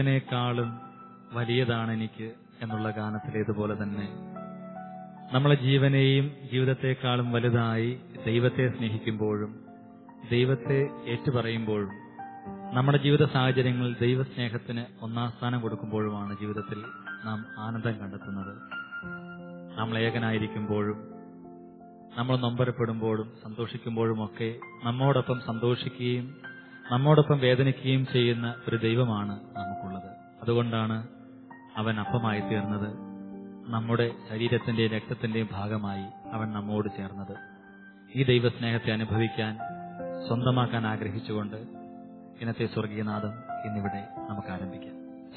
ജീവനേക്കാളും വലിയതാണ് എനിക്ക് എന്നുള്ള ഗാനത്തിലേതുപോലെ തന്നെ നമ്മളെ ജീവനെയും ജീവിതത്തെക്കാളും വലുതായി ദൈവത്തെ സ്നേഹിക്കുമ്പോഴും ദൈവത്തെ ഏറ്റുപറയുമ്പോഴും നമ്മുടെ ജീവിത സാഹചര്യങ്ങളിൽ ദൈവസ്നേഹത്തിന് ഒന്നാം സ്ഥാനം കൊടുക്കുമ്പോഴുമാണ് ജീവിതത്തിൽ നാം ആനന്ദം കണ്ടെത്തുന്നത് നമ്മൾ ഏകനായിരിക്കുമ്പോഴും നമ്മൾ നൊമ്പരപ്പെടുമ്പോഴും സന്തോഷിക്കുമ്പോഴുമൊക്കെ നമ്മോടൊപ്പം സന്തോഷിക്കുകയും നമ്മോടൊപ്പം വേദനിക്കുകയും ചെയ്യുന്ന ഒരു ദൈവമാണ് നമുക്കുള്ളത് അതുകൊണ്ടാണ് അവൻ അപ്പമായി തീർന്നത് നമ്മുടെ ശരീരത്തിന്റെയും രക്തത്തിന്റെയും ഭാഗമായി അവൻ നമ്മോട് ചേർന്നത് ഈ ദൈവസ്നേഹത്തെ അനുഭവിക്കാൻ സ്വന്തമാക്കാൻ ആഗ്രഹിച്ചുകൊണ്ട് ഇന്നത്തെ സ്വർഗീയനാഥം ഇന്നിവിടെ നമുക്ക് ആരംഭിക്കാം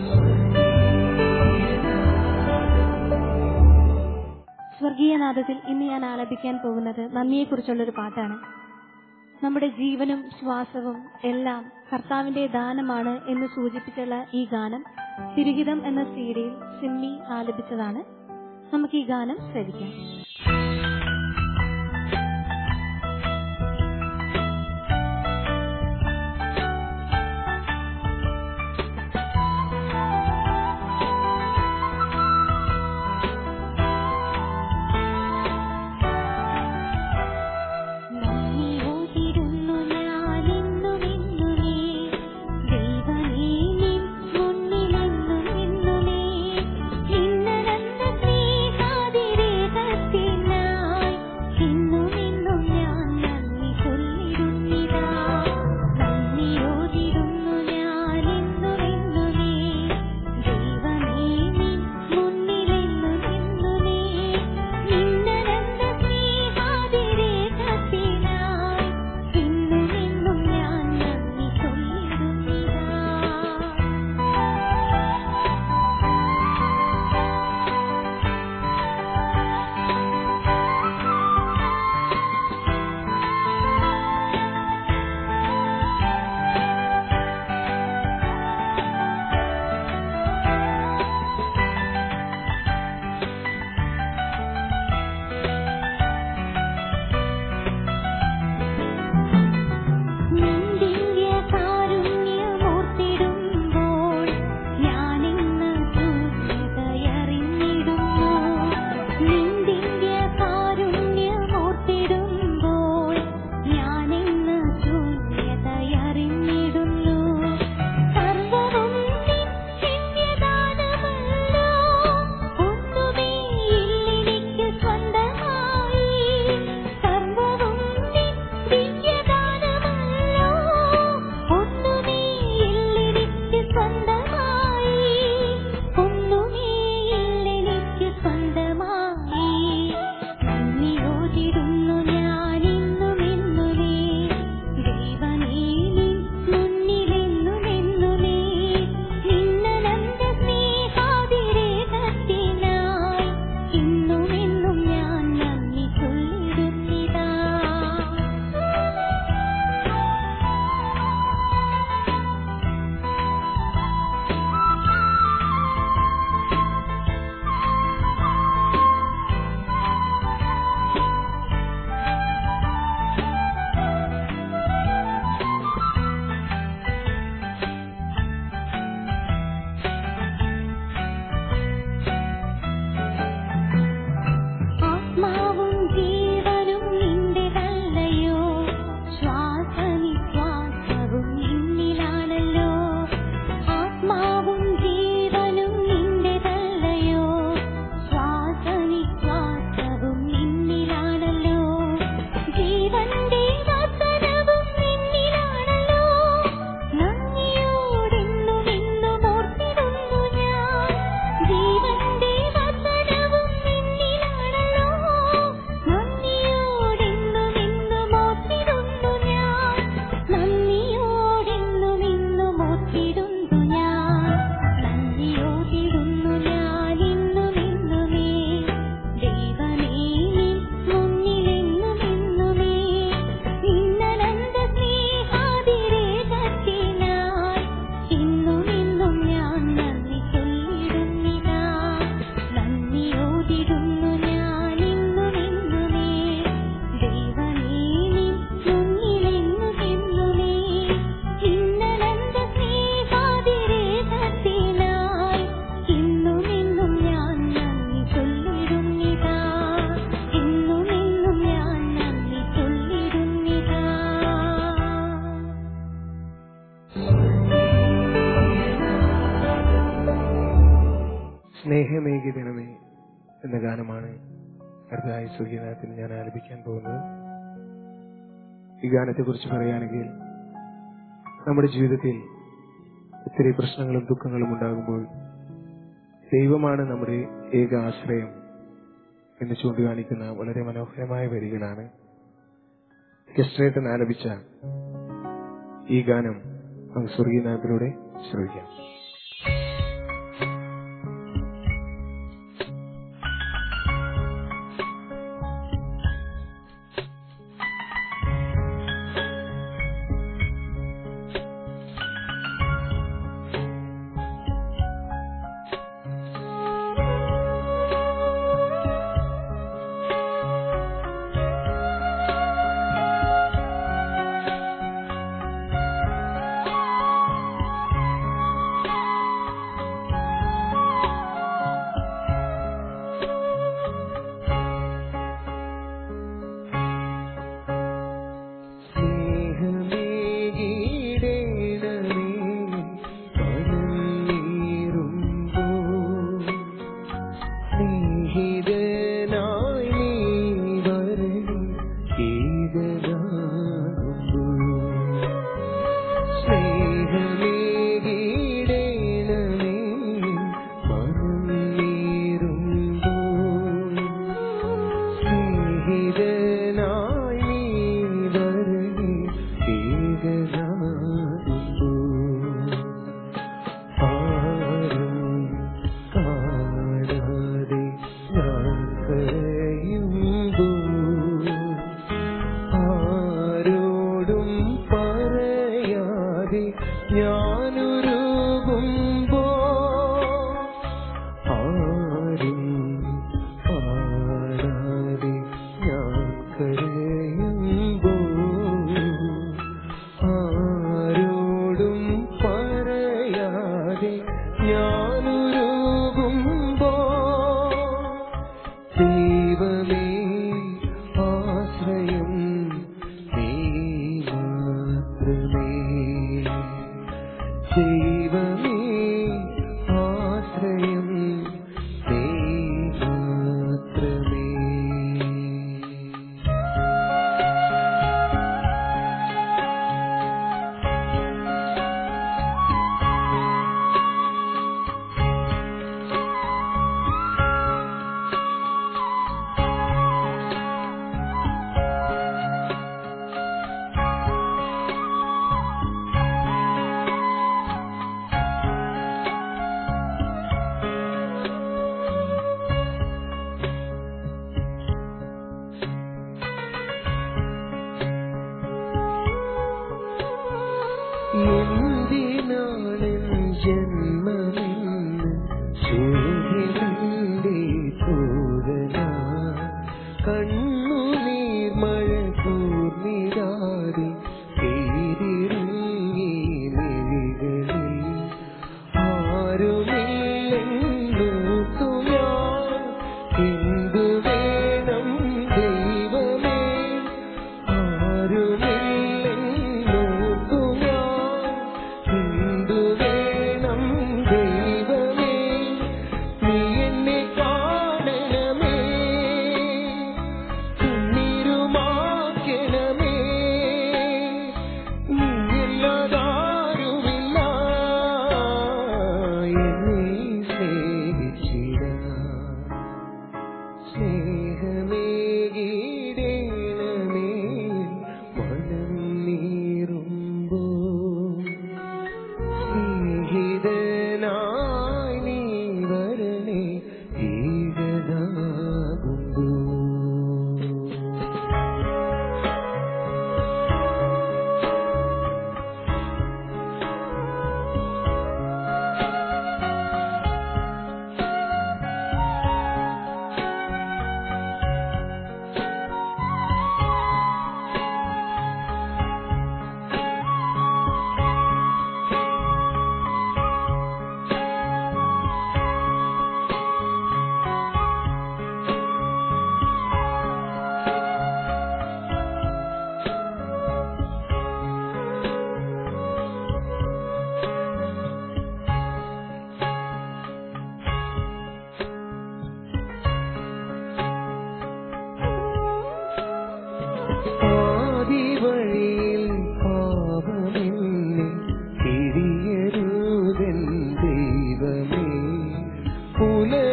സ്വർഗീയനാഥത്തിൽ ഇന്ന് ഞാൻ ആലപിക്കാൻ പോകുന്നത് നന്ദിയെക്കുറിച്ചുള്ളൊരു പാട്ടാണ് നമ്മുടെ ജീവനും ശ്വാസവും എല്ലാം കർത്താവിന്റെ ദാനമാണ് എന്ന് സൂചിപ്പിച്ചുള്ള ഈ ഗാനം തിരുഹിതം എന്ന സീഡിയിൽ സിമ്മി ആലപിച്ചതാണ് നമുക്ക് ഈ ഗാനം ശ്രവിക്കാം നന്ദിയോതിരുന്നു ഞാനെന്നുമെന്നുമേ ദൈവമേ നിൻ മുന്നിലെന്നുമെന്നുമേ നിന്നനന്ത സ്നേഹാതിരേകത്തിന സ്നേഹമേകി ദിനമേ എന്ന ഗാനമാണ് അടുത്തതായി സുഖീനാഥത്തിൽ ഞാൻ ആലപിക്കാൻ പോകുന്നത് ഈ ഗാനത്തെക്കുറിച്ച് പറയുകയാണെങ്കിൽ നമ്മുടെ ജീവിതത്തിൽ ഒത്തിരി പ്രശ്നങ്ങളും ദുഃഖങ്ങളും ഉണ്ടാകുമ്പോൾ ദൈവമാണ് നമ്മുടെ ഏക ആശ്രയം എന്ന് ചൂണ്ടിക്കാണിക്കുന്ന വളരെ മനോഹരമായ വരികളാണ് കെസ്ട്രേട്ടൻ ആലപിച്ച ഈ ഗാനം നമുക്ക് സ്വർഗീയനാഥത്തിലൂടെ ശ്രമിക്കാം യേശുവേ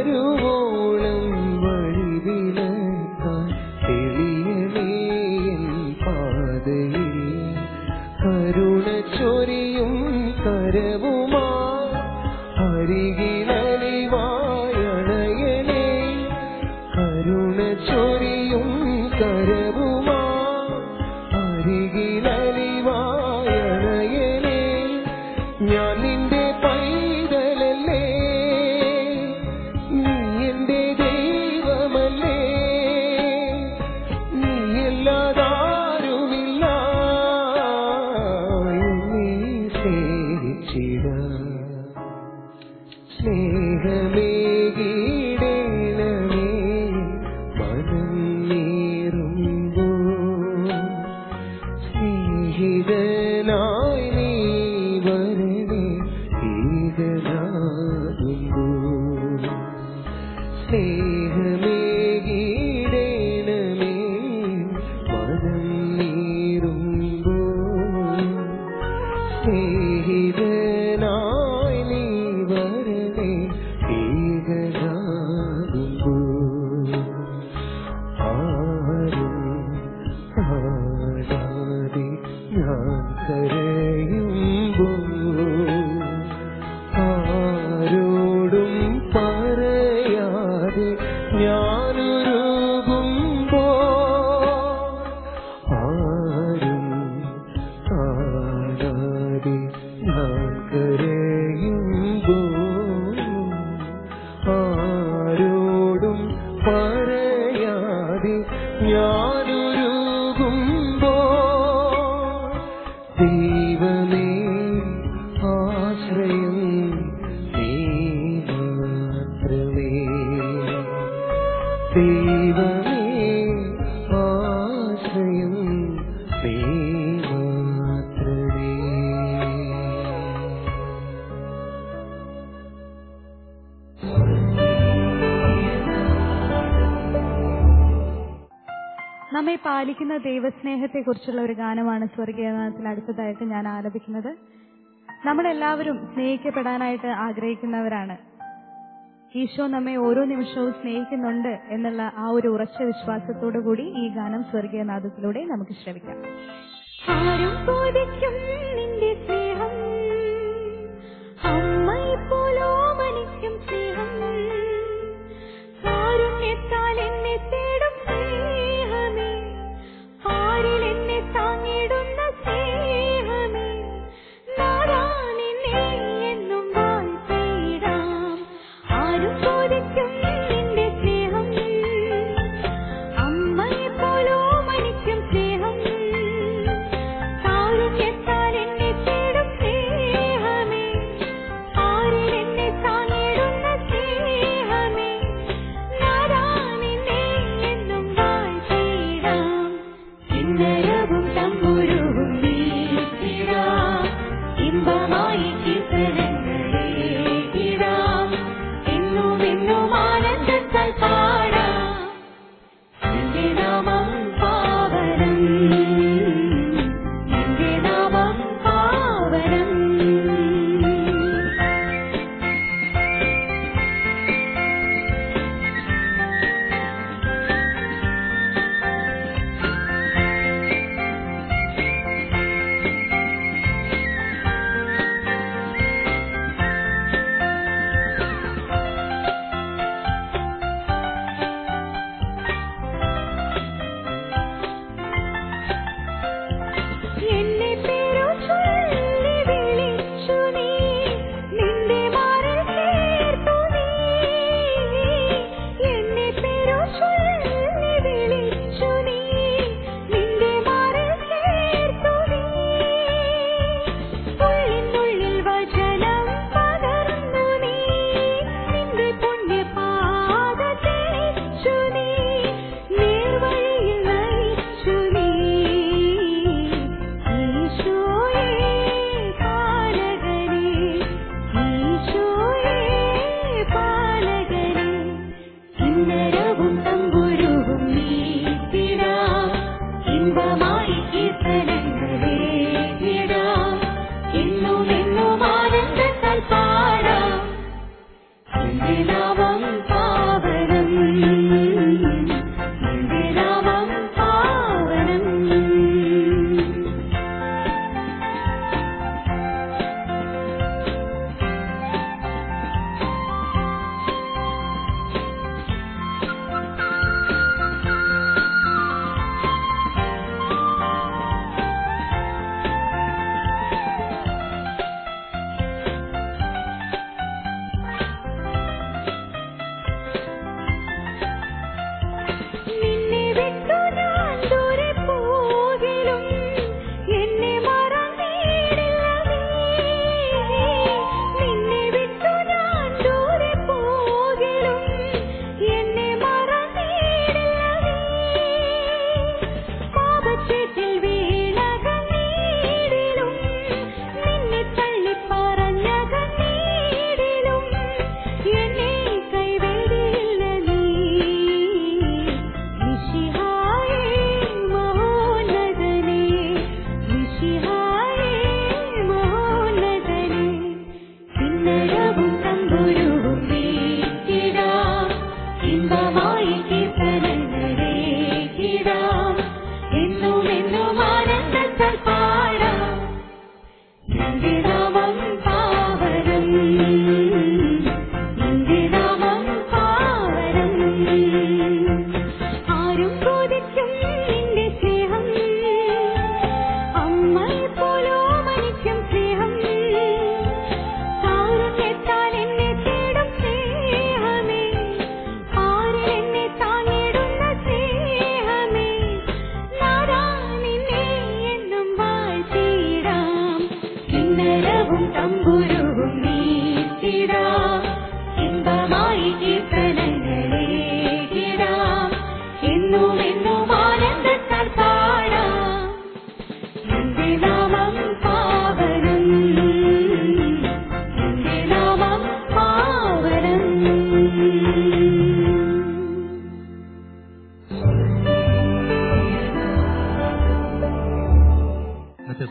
വരുവോളം വഴിവിലക്കാൻ തെളിയണേ എൻ പാതയിൽ കരുണ ചൊരിയും കരവുമാ അരികിലലിവായണയണേ കരുണ ചൊരിയും കരവുമാ അരികിലലിവായണയണേ ഞാൻ നിന്റെ പൈതലല്ലേ നീ എന്റെ ദൈവമല്ലേ നീ എല്ലാതാരുമില്ല നീ സ്നേഹിച്ചിട സ്നേഹമേകീടേണമേ മനം നീറുമ്പോ സ്നേഹിതനായി നീ വരണേ ഈകനാകുമ്പോ സ്നേഹമേകീടേണമേ മനം നീറുമ്പോ സ്നേഹിതനായി നീ വരണേ ഈകനാകുമ്പോ ആരും കാണാതെ ഞാൻ കരയുമ്പോ ആരോടും പറയാതെ ഞാനൊരുകുമ്പോ ആരും കാണാതെ ഞാൻ കരയുമ്പോ ആരോടും പറയാതെ ഞാനൊരുകുമ്പോ ദൈവമേ ആശ്രയം നീ മാത്രമേ ദൈവമേ ആശ്രയം നീ മാത്രമേ നമ്മെ പാലിക്കുന്ന ദൈവസ്നേഹത്തെക്കുറിച്ചുള്ള ഒരു ഗാനമാണ് സ്വർഗീയഗാനത്തിൽ അടുത്തതായിട്ട് ഞാൻ ആലപിക്കുന്നത് നമ്മളെല്ലാവരും സ്നേഹിക്കപ്പെടാനായിട്ട് ആഗ്രഹിക്കുന്നവരാണ് ഈശോ നമ്മെ ഓരോ നിമിഷവും സ്നേഹിക്കുന്നുണ്ട് എന്നുള്ള ആ ഒരു ഉറച്ച വിശ്വാസത്തോടു കൂടി ഈ ഗാനം സ്വർഗീയനാഥത്തിലൂടെ നമുക്ക് ശ്രവിക്കാം ആരും ബോധിക്കും നിന്റെ സ്നേഹം അമ്മയെപ്പോലോ മനിക്കും സ്നേഹം കാരുണ്യത്താൽ എന്നെ തേടും സ്നേഹമേ ആരിൽ എന്നെ താങ്ങിടുന്ന സ്നേഹമേ നാദാ നിന്നെ എന്നും വാഴ്ത്തിടാം ആരും ബോധിക്കും നിന്റെ സ്നേഹം അമ്മയെപ്പോലോ മനിക്കും സ്നേഹം കാരുണ്യത്താൽ എന്നെ തേടും സ്നേഹമേ ആരിൽ എന്നെ താങ്ങിടുന്ന സ്നേഹമേ നാദാ നിന്നെ എന്നും വാഴ്ത്തിടാം കിന്നരവും തമ്പുരുവും വീഴ്ത്തിടാം ഇമ്പമായി കീർത്തനങ്ങളേകിടാം എന്നും എന്നും ആനന്ദത്താൽ പാടാം നിന്റെ നാമം പാവനം നിന്റെ നാമം പാവനം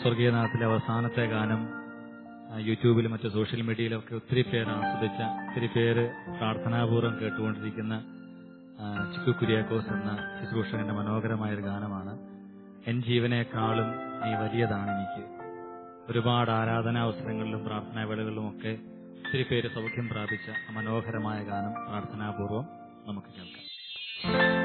സ്വർഗീയനാഥത്തിലെ അവസാനത്തെ ഗാനം ആ, യൂട്യൂബിലും മറ്റു സോഷ്യൽ മീഡിയയിലും ഒക്കെ ഒത്തിരി പേര് ആസ്വദിച്ച ഒത്തിരി പേര് പ്രാർത്ഥനാപൂർവ്വം കേട്ടുകൊണ്ടിരിക്കുന്ന ആ, ചിക്കു കുര്യാക്കോസ് എന്ന ശുശ്രൂഷകന്റെ മനോഹരമായ ഒരു ഗാനമാണ് എൻ ജീവനേക്കാളും നീ വലിയതാണ് എനിക്ക് ഒരുപാട് ആരാധനാവസരങ്ങളിലും പ്രാർത്ഥനാ വേളകളിലും ഒക്കെ ഒത്തിരി പേര് സൗഖ്യം പ്രാപിച്ച ആ മനോഹരമായ ഗാനം പ്രാർത്ഥനാപൂർവ്വം നമുക്ക് കേൾക്കാം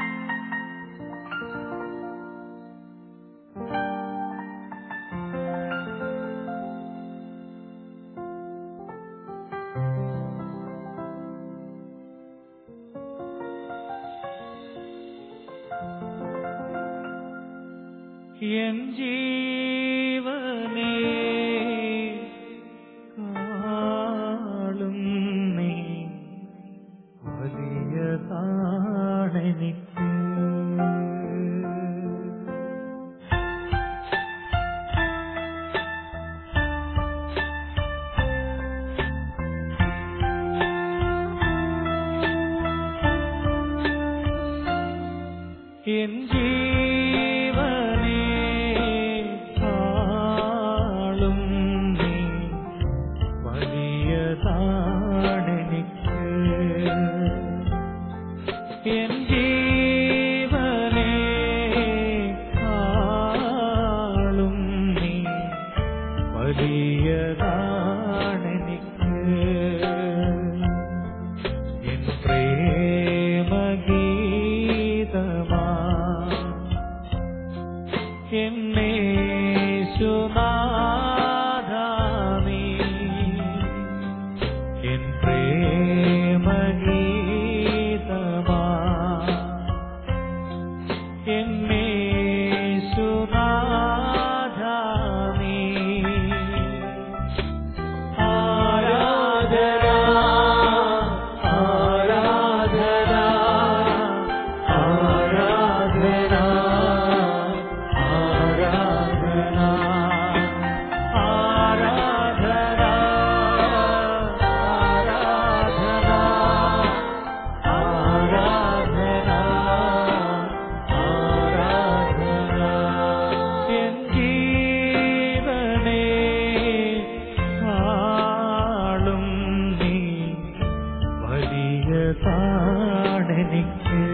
എൻ ജീവനേ കാളും നീ വലിയതാണെനിക്ക് എൻ ജീവനേ കാളും നീ വലിയതാണെനിക്ക് എൻ ജീവനേ കാളും നീ വലിയതാണെനിക്ക് എൻ പ്രേമഗീതമാ എന്നേശുനാഥാനീ എൻ പ്രേമഗീതമാ എന്നേശുനാഥാനീ ആരാധന ആരാധന ആരാധന ആരാധന ആരാധന ആരാധന ആരാധന എൻ ജീവനേ കാളും നീ വലിയതാണെനിക്ക്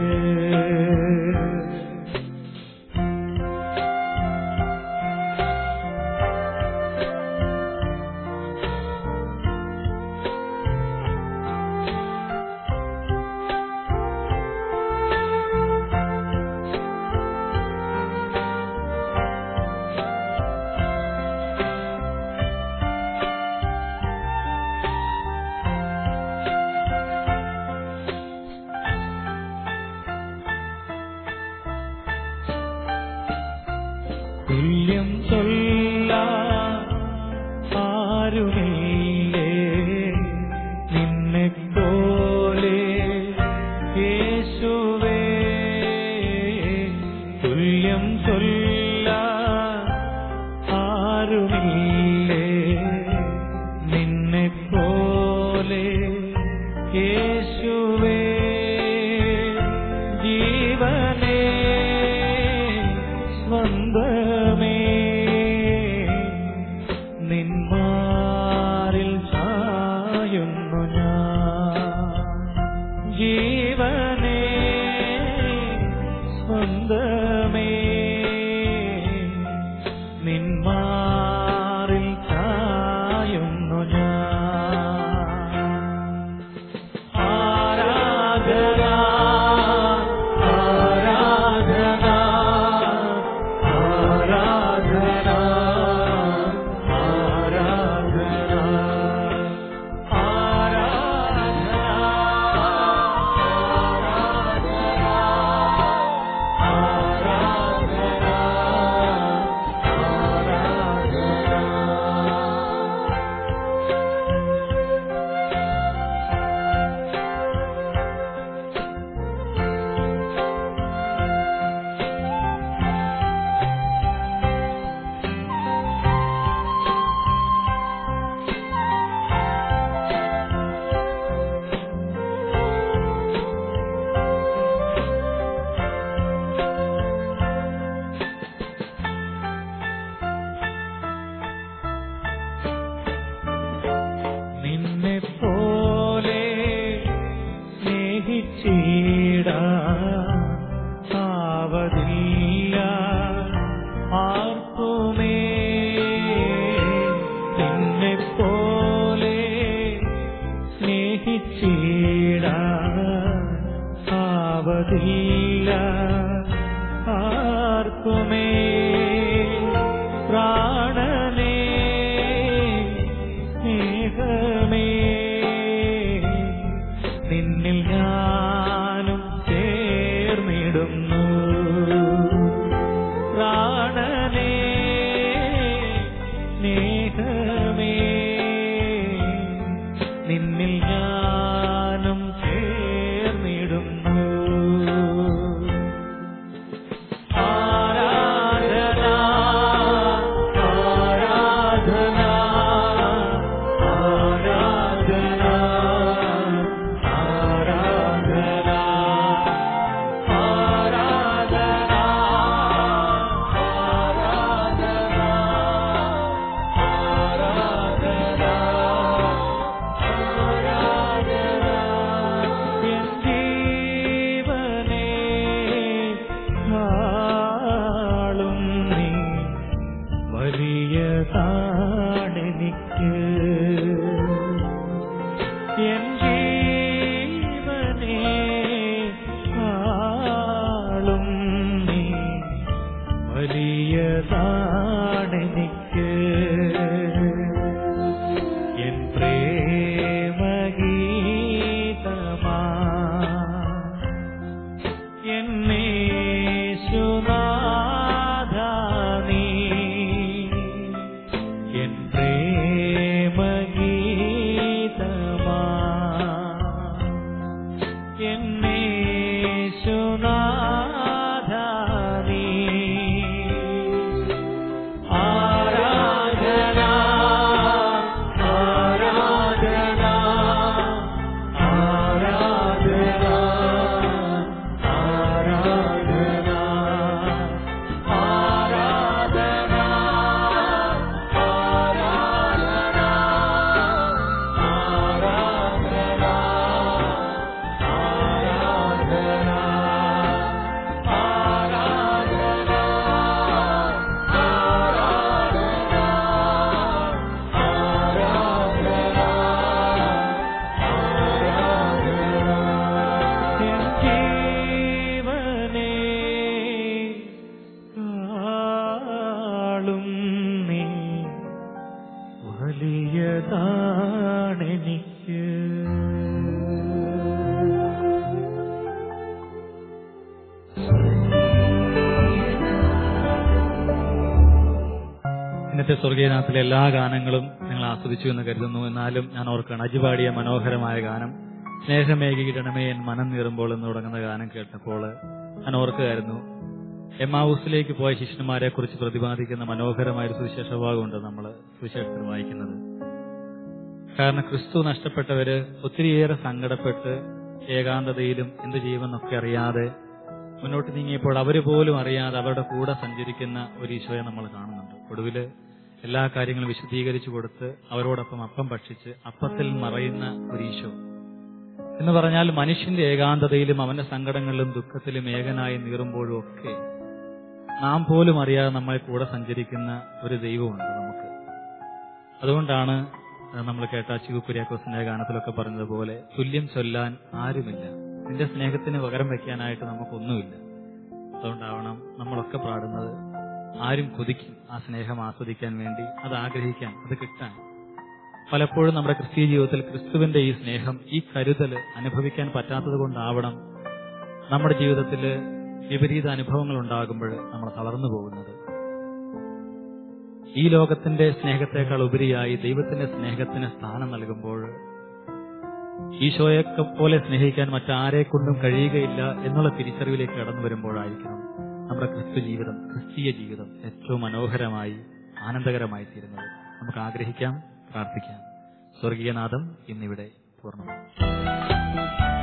തുല്യം ചൊല്ല ആരുമില്ലേ നിന്നെ പോലെ യേശുവേ തുല്യം ചൊല്ല ആരുമില്ലേ നിന്നെ പോലെ യേശുവേ ജീവനേ സ്വന്തമേ നിന്മാറിൽ ചായുന്നു ഞാൻ ജീവനേ സ്വന്തമേ നിന്മാറിൽ ചായുന്നു ഞാൻ ആരാധന ആരാധന ആരാധന ആരാധന ആരാധന ആവതില്ല ആർക്കുമേ നിന്നെ പോലെ സ്നേഹിച്ചിട ആവതില്ല ആർക്കുമേ പ്രാണനേ സ്നേഹമേ നിന്നിൽ ഞാനും ചേർന്നിടുന്നു പ്രാണനേ സ്നേഹമേ നിന്നിൽ ഞാനും ചേർന്നിടുന്നു ആരാധന ആരാധന ആരാധന ആരാധന ആരാധന എൻ ജീവനേ ആളും നീ വലിയതാണെനിക്ക് എൻ ജീവനേ ആളും നീ വലിയതാണെനിക്ക് എൻ പ്രേമഗീതമാ എന്നേശുനാഥാ നീ എൻ പ്രേമഗീതമാ എന്നേശുനാഥാ നീ ആരാധന ആരാധന ആരാധന ആരാധന ആരാധന ആരാധന ആരാധന ആരാധന എൻ ജീവനേ കാളും നീ വലിയതാണെനിക്ക് ഇന്നത്തെ സ്വർഗീയനാഥത്തിലെ എല്ലാ ഗാനങ്ങളും നിങ്ങൾ ആസ്വദിച്ചു എന്ന് കരുതുന്നു എന്നാലും ഞാൻ ഓർക്കണം അജിപാടിയ മനോഹരമായ ഗാനം സ്നേഹമേകിയിടണമേ എൻ മനം നീറുമ്പോൾ എന്ന് തുടങ്ങുന്ന ഗാനം കേട്ടപ്പോൾ ഞാൻ ഓർക്കുകയായിരുന്നു എമ്മാവൂസിലേക്ക് പോയ ശിഷ്യന്മാരെ കുറിച്ച് പ്രതിപാദിക്കുന്ന മനോഹരമായ ഒരു സുവിശേഷ ഭാഗമുണ്ട് നമ്മൾ സുവിശേഷത്തിൽ വായിക്കുന്നത് കാരണം ക്രിസ്തു നഷ്ടപ്പെട്ടവര് ഒത്തിരിയേറെ സങ്കടപ്പെട്ട് ഏകാന്തതയിലും എന്ത് ചെയ്യുമെന്നൊക്കെ അറിയാതെ മുന്നോട്ട് നീങ്ങിയപ്പോൾ അവര് പോലും അറിയാതെ അവരുടെ കൂടെ സഞ്ചരിക്കുന്ന ഒരു ഈശോയെ നമ്മൾ കാണുന്നുണ്ട് ഒടുവില് എല്ലാ കാര്യങ്ങളും വിശദീകരിച്ചു കൊടുത്ത് അവരോടൊപ്പം അപ്പം ഭക്ഷിച്ച് അപ്പത്തിൽ മറയുന്ന ഒരു ഈശോ എന്ന് പറഞ്ഞാൽ മനുഷ്യന്റെ ഏകാന്തതയിലും അവന്റെ സങ്കടങ്ങളിലും ദുഃഖത്തിലും ഏകനായി നീറുമ്പോഴും ഒക്കെ നാം പോലും അറിയാതെ നമ്മളെ കൂടെ സഞ്ചരിക്കുന്ന ഒരു ദൈവമുണ്ട് നമുക്ക് അതുകൊണ്ടാണ് നമ്മൾ കേട്ട ചികുക്കുര്യാക്കോസിന്റെ ഗാനത്തിലൊക്കെ പറഞ്ഞതുപോലെ തുല്യം ചൊല്ലാൻ ആരുമില്ല നിന്റെ സ്നേഹത്തിന് പകരം വെക്കാനായിട്ട് നമുക്കൊന്നുമില്ല അതുകൊണ്ടാവണം നമ്മളൊക്കെ പാടുന്നത് ആരും കൊതിക്കും ആ സ്നേഹം ആസ്വദിക്കാൻ വേണ്ടി അത് ആഗ്രഹിക്കാൻ അത് കിട്ടാൻ പലപ്പോഴും നമ്മുടെ ക്രിസ്തീയ ജീവിതത്തിൽ ക്രിസ്തുവിന്റെ ഈ സ്നേഹം ഈ കരുതൽ അനുഭവിക്കാൻ പറ്റാത്തത് കൊണ്ടാവണം നമ്മുടെ ജീവിതത്തിൽ വിപരീത അനുഭവങ്ങൾ ഉണ്ടാകുമ്പോൾ നമ്മൾ തളർന്നു പോകുന്നത് ഈ ലോകത്തിന്റെ സ്നേഹത്തെക്കാൾ ഉപരിയായി ദൈവത്തിന്റെ സ്നേഹത്തിന് സ്ഥാനം നൽകുമ്പോൾ ഈശോയെ പോലെ സ്നേഹിക്കാൻ മറ്റാരെ കൊണ്ടും കഴിയുകയില്ല എന്നുള്ള തിരിച്ചറിവിലേക്ക് കടന്നു വരുമ്പോഴായിരിക്കണം നമ്മുടെ ക്രിസ്തു ജീവിതം ക്രിസ്തീയ ജീവിതം ഏറ്റവും മനോഹരമായി ആനന്ദകരമായി തീരുന്നത് നമുക്ക് ആഗ്രഹിക്കാം പ്രാർത്ഥിക്കാം സ്വർഗീയനാഥം ഇന്നിവിടെ പൂർണ്ണമാണ്